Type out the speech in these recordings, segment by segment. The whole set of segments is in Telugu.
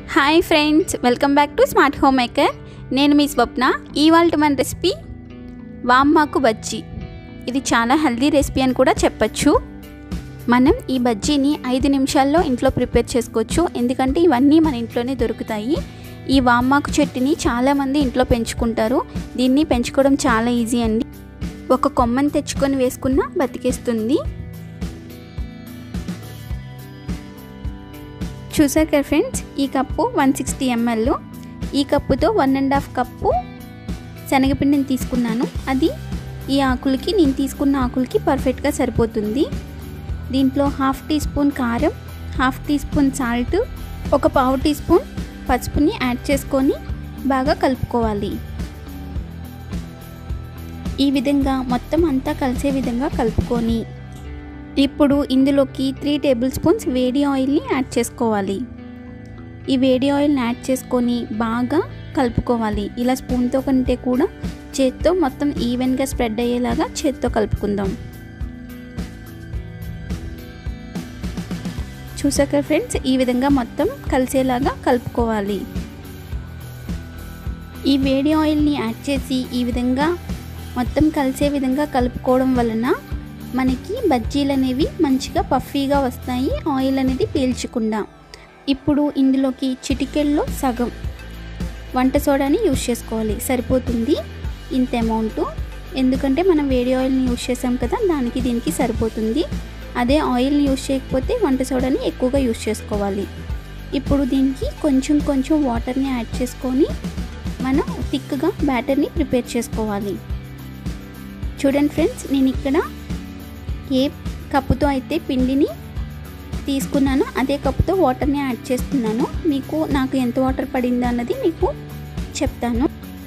hi friends welcome back to smart home maker నేను మీ స్వప్న ఇవాళ మన రెసిపీ వామ్మాకు బజ్జీ ఇది చాలా హెల్దీ రెసిపీ అని కూడా చెప్పచ్చు మనం ఈ బజ్జీని ఐదు నిమిషాల్లో ఇంట్లో ప్రిపేర్ చేసుకోవచ్చు ఎందుకంటే ఇవన్నీ మన ఇంట్లోనే దొరుకుతాయి ఈ వామ్మాకు చెట్టుని చాలామంది ఇంట్లో పెంచుకుంటారు దీన్ని పెంచుకోవడం చాలా ఈజీ అండి ఒక కొమ్మని తెచ్చుకొని వేసుకున్న బతికేస్తుంది చూసారు కదా ఫ్రెండ్స్ ఈ కప్పు వన్ సిక్స్టీ ఎంఎల్ ఈ కప్పుతో వన్ అండ్ హాఫ్ కప్పు శనగపిండిని తీసుకున్నాను అది ఈ ఆకులకి నేను తీసుకున్న ఆకులకి పర్ఫెక్ట్గా సరిపోతుంది దీంట్లో హాఫ్ టీ స్పూన్ కారం హాఫ్ టీ స్పూన్ సాల్ట్ ఒక పావు టీ స్పూన్ పసుపుని యాడ్ చేసుకొని బాగా కలుపుకోవాలి ఈ విధంగా మొత్తం అంతా కలిసే విధంగా కలుపుకొని ఇప్పుడు ఇందులోకి త్రీ టేబుల్ స్పూన్స్ వేడి ఆయిల్ని యాడ్ చేసుకోవాలి ఈ వేడి ఆయిల్ని యాడ్ చేసుకొని బాగా కలుపుకోవాలి ఇలా స్పూన్తో కంటే కూడా చేత్తో మొత్తం ఈవెన్గా స్ప్రెడ్ అయ్యేలాగా చేత్తో కలుపుకుందాం చూసాక ఫ్రెండ్స్ ఈ విధంగా మొత్తం కలిసేలాగా కలుపుకోవాలి ఈ వేడి ఆయిల్ని యాడ్ చేసి ఈ విధంగా మొత్తం కలిసే విధంగా కలుపుకోవడం వలన మనకి బజ్జీలు అనేవి మంచిగా పఫీగా వస్తాయి ఆయిల్ అనేది పీల్చకుండా ఇప్పుడు ఇందులోకి చిటికెల్లో సగం వంట సోడాని యూజ్ చేసుకోవాలి సరిపోతుంది ఇంత అమౌంట్ ఎందుకంటే మనం వేడి ఆయిల్ని యూజ్ చేసాం కదా దానికి దీనికి సరిపోతుంది అదే ఆయిల్ని యూజ్ చేయకపోతే వంట సోడాని ఎక్కువగా యూజ్ చేసుకోవాలి ఇప్పుడు దీనికి కొంచెం కొంచెం వాటర్ని యాడ్ చేసుకొని మనం థిక్గా బ్యాటర్ని ప్రిపేర్ చేసుకోవాలి చూడండి ఫ్రెండ్స్ నేను ఇక్కడ ఏ కప్పుతో అయితే పిండిని తీసుకున్నానో అదే కప్పుతో వాటర్ని యాడ్ చేస్తున్నాను మీకు నాకు ఎంత వాటర్ పడింది అన్నది మీకు చెప్తాను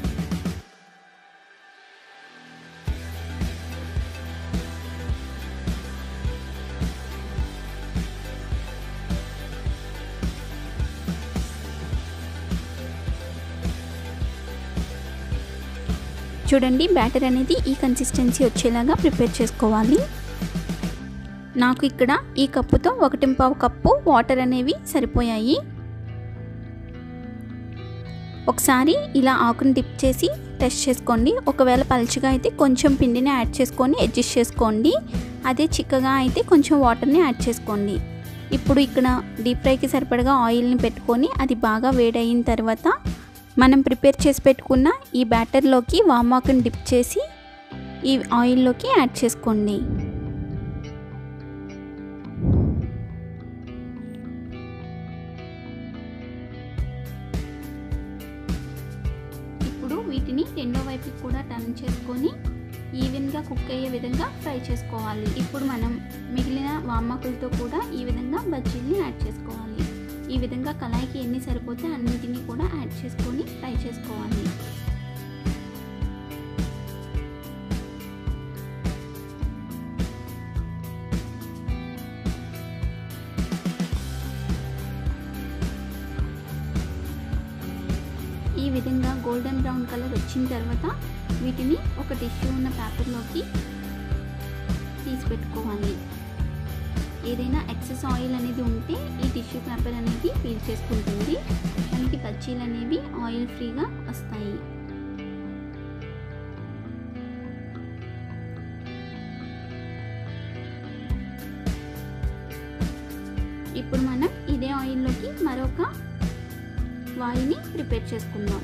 చూడండి బ్యాటర్ అనేది ఈ కన్సిస్టెన్సీ వచ్చేలాగా ప్రిపేర్ చేసుకోవాలి నాకు ఇక్కడ ఈ కప్పుతో ఒకటి పావు కప్పు వాటర్ అనేవి సరిపోయాయి ఒకసారి ఇలా ఆకుని డిప్ చేసి టెస్ట్ చేసుకోండి ఒకవేళ పలుచగా అయితే కొంచెం పిండిని యాడ్ చేసుకొని అడ్జస్ట్ చేసుకోండి అదే చిక్కగా అయితే కొంచెం వాటర్ని యాడ్ చేసుకోండి ఇప్పుడు ఇక్కడ డీప్ ఫ్రైకి సరిపడగా ఆయిల్ని పెట్టుకొని అది బాగా వేడయిన తర్వాత మనం ప్రిపేర్ చేసి పెట్టుకున్న ఈ బ్యాటర్లోకి వామాకుని డిప్ చేసి ఈ ఆయిల్లోకి యాడ్ చేసుకోండి ఇప్పుడు వీటిని రెండో వైపుకి కూడా టర్న్ చేసుకొని ఈవెన్గా కుక్ అయ్యే విధంగా ఫ్రై చేసుకోవాలి ఇప్పుడు మనం మిగిలిన వామాకులతో కూడా ఈ విధంగా బజ్జీల్ని యాడ్ చేసుకోవాలి ఈ విధంగా కళాయికి ఎన్ని సరిపోతే అన్నిటినీ కూడా యాడ్ చేసుకొని ఫ్రై చేసుకోవాలి ఈ విధంగా గోల్డెన్ బ్రౌన్ కలర్ వచ్చిన తర్వాత వీటిని ఒక టిష్యూ ఉన్న పేపర్లోకి తీసి పెట్టుకోవాలి ఏదైనా ఎక్సెస్ ఆయిల్ అనేది ఉంటే ఈ టిష్యూ పేపర్ అనేది పీల్ చేసుకుంటుంది మనకి బజ్జీలు అనేవి ఆయిల్ ఫ్రీగా వస్తాయి ఇప్పుడు మనం ఇదే ఆయిల్లోకి మరొక వాయిని ప్రిపేర్ చేసుకుందాం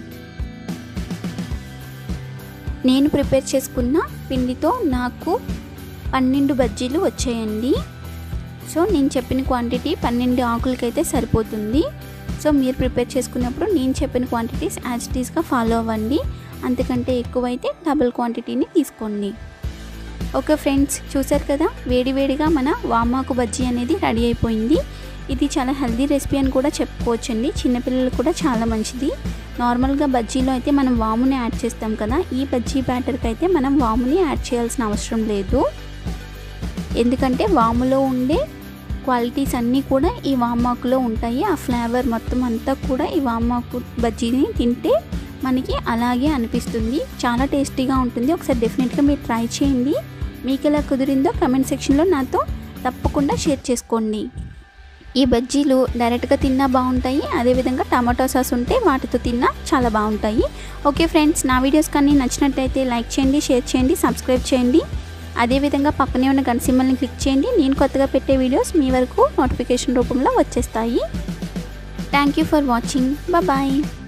నేను ప్రిపేర్ చేసుకున్న పిండితో నాకు పన్నెండు బజ్జీలు వచ్చాయండి సో నేను చెప్పిన క్వాంటిటీ పన్నెండు ఆకులకైతే సరిపోతుంది సో మీరు ప్రిపేర్ చేసుకున్నప్పుడు నేను చెప్పిన క్వాంటిటీస్ యాజ్ టీస్గా ఫాలో అవ్వండి అంతకంటే ఎక్కువైతే డబుల్ క్వాంటిటీని తీసుకోండి ఓకే ఫ్రెండ్స్ చూసారు కదా వేడివేడిగా మన వామాకు బజ్జీ అనేది రెడీ అయిపోయింది ఇది చాలా హెల్దీ రెసిపీ అని కూడా చెప్పుకోవచ్చండి చిన్నపిల్లలు కూడా చాలా మంచిది నార్మల్గా బజ్జీలో అయితే మనం వాముని యాడ్ చేస్తాం కదా ఈ బజ్జీ బ్యాటర్కి అయితే మనం వాముని యాడ్ చేయాల్సిన అవసరం లేదు ఎందుకంటే వాములో ఉండే క్వాలిటీస్ అన్నీ కూడా ఈ వామాకులో ఉంటాయి ఆ ఫ్లేవర్ మొత్తం అంతా కూడా ఈ వామాకు బజ్జీని తింటే మనకి అలాగే అనిపిస్తుంది చాలా టేస్టీగా ఉంటుంది ఒకసారి డెఫినెట్గా మీరు ట్రై చేయండి మీకు ఎలా కుదిరిందో కమెంట్ సెక్షన్లో నాతో తప్పకుండా షేర్ చేసుకోండి ఈ బజ్జీలు డైరెక్ట్గా తిన్నా బాగుంటాయి అదేవిధంగా టమాటో సాస్ ఉంటే వాటితో తిన్నా చాలా బాగుంటాయి ఓకే ఫ్రెండ్స్ నా వీడియోస్ కానీ నచ్చినట్టయితే లైక్ చేయండి షేర్ చేయండి సబ్స్క్రైబ్ చేయండి అదేవిధంగా పక్కనే ఉన్న గన్ సింబల్ని క్లిక్ చేయండి నేను కొత్తగా పెట్టే వీడియోస్ మీ వరకు నోటిఫికేషన్ రూపంలో వచ్చేస్తాయి thank you for watching bye